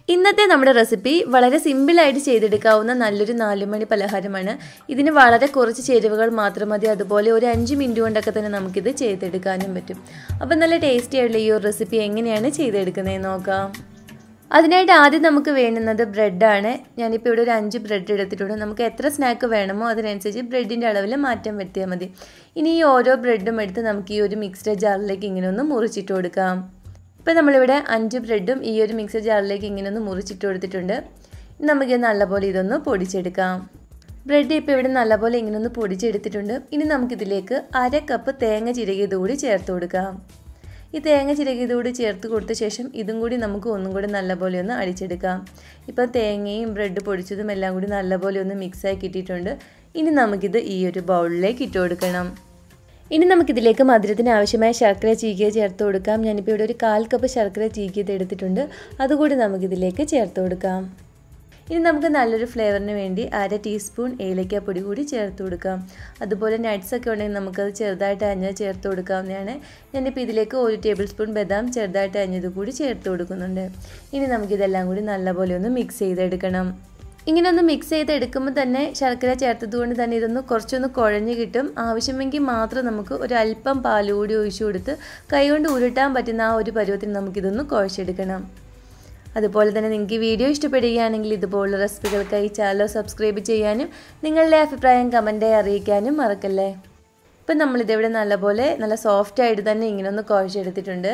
ഇന്നത്തെ നമ്മുടെ റെസിപ്പി വളരെ സിമ്പിളായിട്ട് ചെയ്തെടുക്കാവുന്ന നല്ലൊരു നാലുമണി പലഹാരമാണ് ഇതിന് വളരെ കുറച്ച് ചേരുവകൾ മാത്രം മതി അതുപോലെ ഒരു അഞ്ച് മിനിറ്റ് കൊണ്ടൊക്കെ തന്നെ നമുക്കിത് ചെയ്തെടുക്കാനും പറ്റും അപ്പം നല്ല ടേസ്റ്റി ആയിട്ടുള്ള ഈ ഒരു റെസിപ്പി എങ്ങനെയാണ് ചെയ്തെടുക്കുന്നതെന്ന് നോക്കാം അതിനായിട്ട് ആദ്യം നമുക്ക് വേണ്ടുന്നത് ബ്രെഡാണ് ഞാനിപ്പോൾ ഇവിടെ ഒരു അഞ്ച് ബ്രെഡ് എടുത്തിട്ടുണ്ട് നമുക്ക് എത്ര സ്നാക്ക് വേണമോ അതിനനുസരിച്ച് ബ്രെഡിൻ്റെ അളവിൽ മാറ്റം വരുത്തിയാൽ മതി ഇനി ഈ ഓരോ ബ്രെഡും എടുത്ത് നമുക്ക് ഈ ഒരു മിക്സ്ഡ് ജാറിലേക്ക് ഇങ്ങനെ ഒന്ന് മുറിച്ചിട്ട് കൊടുക്കാം ഇപ്പോൾ നമ്മളിവിടെ അഞ്ച് ബ്രെഡും ഈ ഒരു മിക്സർ ജാറിലേക്ക് ഇങ്ങനെ ഒന്ന് മുറിച്ചിട്ട് കൊടുത്തിട്ടുണ്ട് ഇനി നമുക്ക് നല്ലപോലെ ഇതൊന്ന് പൊടിച്ചെടുക്കാം ബ്രെഡ് ഇപ്പോൾ ഇവിടെ നല്ലപോലെ ഇങ്ങനെ ഒന്ന് പൊടിച്ചെടുത്തിട്ടുണ്ട് ഇനി നമുക്കിതിലേക്ക് അര കപ്പ് തേങ്ങ ചിരകിയത് കൂടി ചേർത്ത് കൊടുക്കാം ഈ തേങ്ങ ചിരകിയത് കൂടി ചേർത്ത് കൊടുത്ത ശേഷം ഇതും കൂടി നമുക്ക് ഒന്നും കൂടി നല്ലപോലെ ഒന്ന് അടിച്ചെടുക്കാം ഇപ്പോൾ തേങ്ങയും ബ്രെഡ് പൊടിച്ചതും എല്ലാം കൂടി നല്ലപോലെ ഒന്ന് മിക്സായി കിട്ടിയിട്ടുണ്ട് ഇനി നമുക്കിത് ഈ ഒരു ബൗളിലേക്ക് ഇട്ട് കൊടുക്കണം ഇനി നമുക്കിതിലേക്ക് മധുരത്തിന് ആവശ്യമായ ശർക്കര ചീകിയ ചേർത്ത് കൊടുക്കാം ഞാനിപ്പോൾ ഇവിടെ ഒരു കാൽ കപ്പ് ശർക്കര ചീകിയത് എടുത്തിട്ടുണ്ട് അതുകൂടി നമുക്കിതിലേക്ക് ചേർത്ത് കൊടുക്കാം ഇനി നമുക്ക് നല്ലൊരു ഫ്ലേവറിന് വേണ്ടി അര ടീസ്പൂൺ ഏലക്കാപ്പൊടി കൂടി ചേർത്ത് കൊടുക്കാം അതുപോലെ നട്ട്സ് ഒക്കെ ഉണ്ടെങ്കിൽ നമുക്കത് ചെറുതായിട്ട് അഞ്ഞത് ചേർത്ത് കൊടുക്കാവുന്നതാണ് ഞാനിപ്പോൾ ഇതിലേക്ക് ഒരു ടേബിൾ സ്പൂൺ ബദാം ചെറുതായിട്ട് അഞ്ഞത് കൂടി ചേർത്ത് കൊടുക്കുന്നുണ്ട് ഇനി നമുക്കിതെല്ലാം കൂടി നല്ലപോലെ ഒന്ന് മിക്സ് ചെയ്തെടുക്കണം ഇങ്ങനെ ഒന്ന് മിക്സ് ചെയ്ത് എടുക്കുമ്പോൾ തന്നെ ശർക്കര ചേർത്തത് കൊണ്ട് തന്നെ ഇതൊന്ന് കുറച്ചൊന്ന് കുഴഞ്ഞ് കിട്ടും ആവശ്യമെങ്കിൽ മാത്രം നമുക്ക് ഒരു അല്പം പാൽ കൂടി ഒഴിച്ചു കൊടുത്ത് കൈകൊണ്ട് ഉരുട്ടാൻ പറ്റുന്ന ആ ഒരു പരുവത്തിന് നമുക്കിതൊന്ന് കുഴച്ചെടുക്കണം അതുപോലെ തന്നെ നിങ്ങൾക്ക് വീഡിയോ ഇഷ്ടപ്പെടുകയാണെങ്കിൽ ഇതുപോലുള്ള റെസിപ്പികൾക്കായി ചാനൽ സബ്സ്ക്രൈബ് ചെയ്യാനും നിങ്ങളുടെ അഭിപ്രായം കമൻറ്റായി അറിയിക്കാനും മറക്കല്ലേ ഇപ്പം നമ്മളിതിവിടെ നല്ലപോലെ നല്ല സോഫ്റ്റ് ആയിട്ട് തന്നെ ഇങ്ങനെ ഒന്ന് കുഴച്ചെടുത്തിട്ടുണ്ട്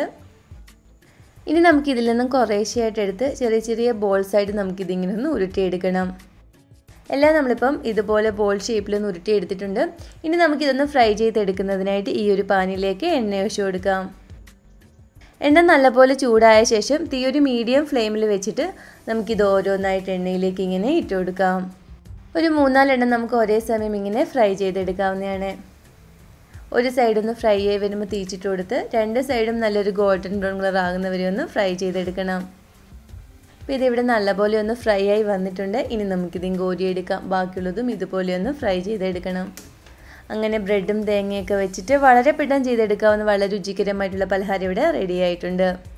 ഇനി നമുക്ക് ഇതിൽ നിന്നും കുറേശ്ശെയായിട്ട് എടുത്ത് ചെറിയ ചെറിയ ബോൾസായിട്ട് നമുക്കിതിങ്ങനെ ഒന്ന് ഉരുട്ടിയെടുക്കണം എല്ലാം നമ്മളിപ്പം ഇതുപോലെ ബോൾ ഷേപ്പിലൊന്ന് ഉരുട്ടിയെടുത്തിട്ടുണ്ട് ഇനി നമുക്കിതൊന്ന് ഫ്രൈ ചെയ്തെടുക്കുന്നതിനായിട്ട് ഈ ഒരു പാനിലേക്ക് എണ്ണ ഒഴിച്ചു കൊടുക്കാം എണ്ണ നല്ലപോലെ ചൂടായ ശേഷം തീ ഒരു മീഡിയം ഫ്ലെയിമിൽ വെച്ചിട്ട് നമുക്കിത് ഓരോന്നായിട്ട് എണ്ണയിലേക്ക് ഇങ്ങനെ ഇട്ട് കൊടുക്കാം ഒരു മൂന്നാലെണ്ണം നമുക്ക് ഒരേ സമയം ഇങ്ങനെ ഫ്രൈ ചെയ്തെടുക്കാവുന്നതാണ് ഒരു സൈഡൊന്ന് ഫ്രൈ ആയി വരുമ്പോൾ തീച്ചിട്ട് കൊടുത്ത് രണ്ട് സൈഡും നല്ലൊരു ഗോൾഡൻ ബ്രൗൺ കളർ ആകുന്നവരെ ഒന്ന് ഫ്രൈ ചെയ്തെടുക്കണം അപ്പോൾ ഇതിവിടെ നല്ലപോലെ ഒന്ന് ഫ്രൈ ആയി വന്നിട്ടുണ്ട് ഇനി നമുക്കിതും കോരിയെടുക്കാം ബാക്കിയുള്ളതും ഇതുപോലെ ഒന്ന് ഫ്രൈ ചെയ്തെടുക്കണം അങ്ങനെ ബ്രെഡും തേങ്ങയൊക്കെ വെച്ചിട്ട് വളരെ പെട്ടെന്ന് ചെയ്തെടുക്കാവുന്ന വളരെ രുചികരമായിട്ടുള്ള പലഹാരം ഇവിടെ റെഡി ആയിട്ടുണ്ട്